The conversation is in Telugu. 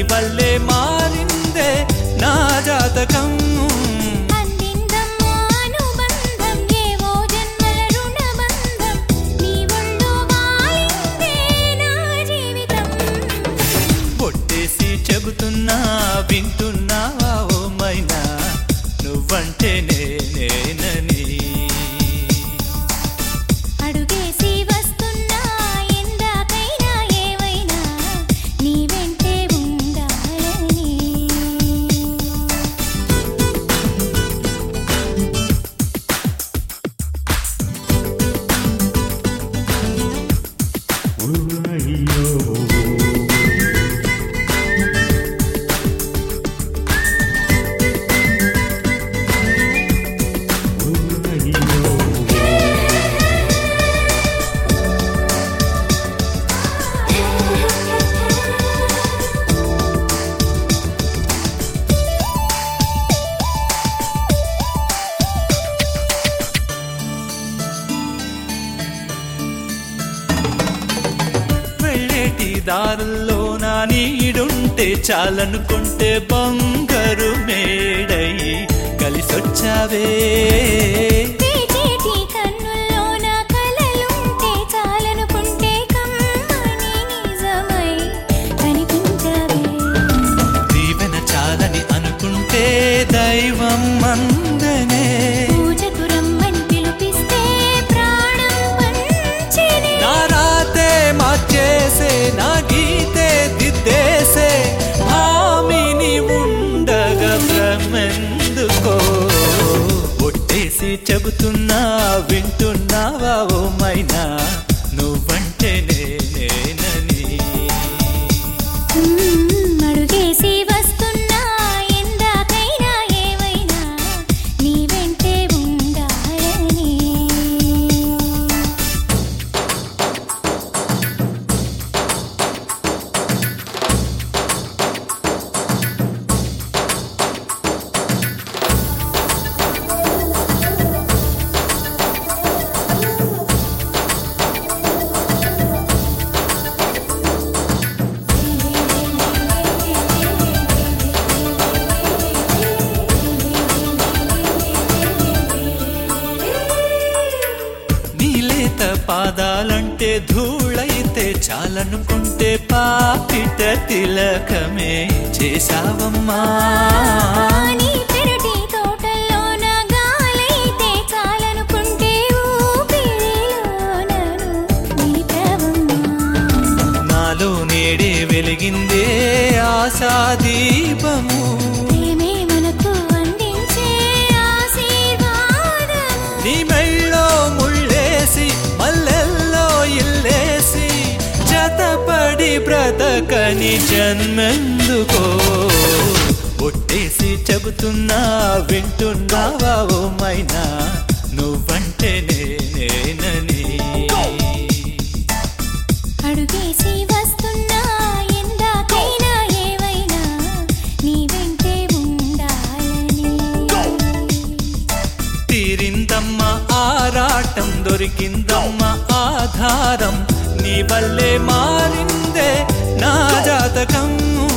వల్లే మారిందే నా జాతకం అందిందమ్మా అనుబంధం ఏవో జన్మల రుణబంధం నీ ఒళ్ళు వాలిందే నా జీవితం పొట్టేసి చెబుతున్నా వింటున్నావా ఓ మైనా నువ్వంటే నేనేనని అడుగేసి వస్తున్నా ఎందాకైనా ఏవైనా నీ వెంటే ఉండాలని వెళ్ళేటి దారుల్లో నా నీడుంటే చాలనుకుంటే బంగారు మేడై కలిసొచ్చావే పేచేటి కన్నుల్లో నా కలలుంటే చాలనుకుంటే కమ్మని నిజమై కనిపించవే దీవెన చాలని అనుకుంటే దైవం మందనే పూజకు రమ్మని పిలిపిస్తే ప్రాణం పంచెనే నా రాతే మార్చేసే నా గీతే దిద్దేసే హామీని ఉండగా భ్రమెందుకో ఒట్టేసి చెబుతున్నా వింటున్నావా ఓ మైనా నువ్వంటే నేనేనని మ్మ్, అడుగేసి వస్తున్నా ఎందాకైనా ఏవైనా నీ వెంటే ఉండాలని నీలేత పాదాలంటే ధూళైతే చాలనుకుంటే పాపిట తిలకమే చేశావమ్మా నీ పెరటి తోటల్లో నా గాలైతే చాలనుకుంటే ఊపిరిలో నన్ను నిలిపావమ్మా నాలో నేడే వెలిగిందే ఆశా దీపము ప్రేమే మనకు అందించే ఆశీర్వాదం నీ మెళ్ళో ముళ్ళేసి మల్లెల్లో ఇల్లేసి జతపడి బ్రతకని జన్మెందుకో ఒట్టేసి చెబుతున్నా వింటున్నావా ఓ మైనా నువ్వంటే నేనేనని అడుగేసి వస్తున్నా ఎందాకైనా ఏవైనా నీ వెంటే ఉండాలని తీరిందమ్మ ఆరాటం దొరికిందమ్మ ఆధారం నీ వల్లే మారిందే నా జాతకం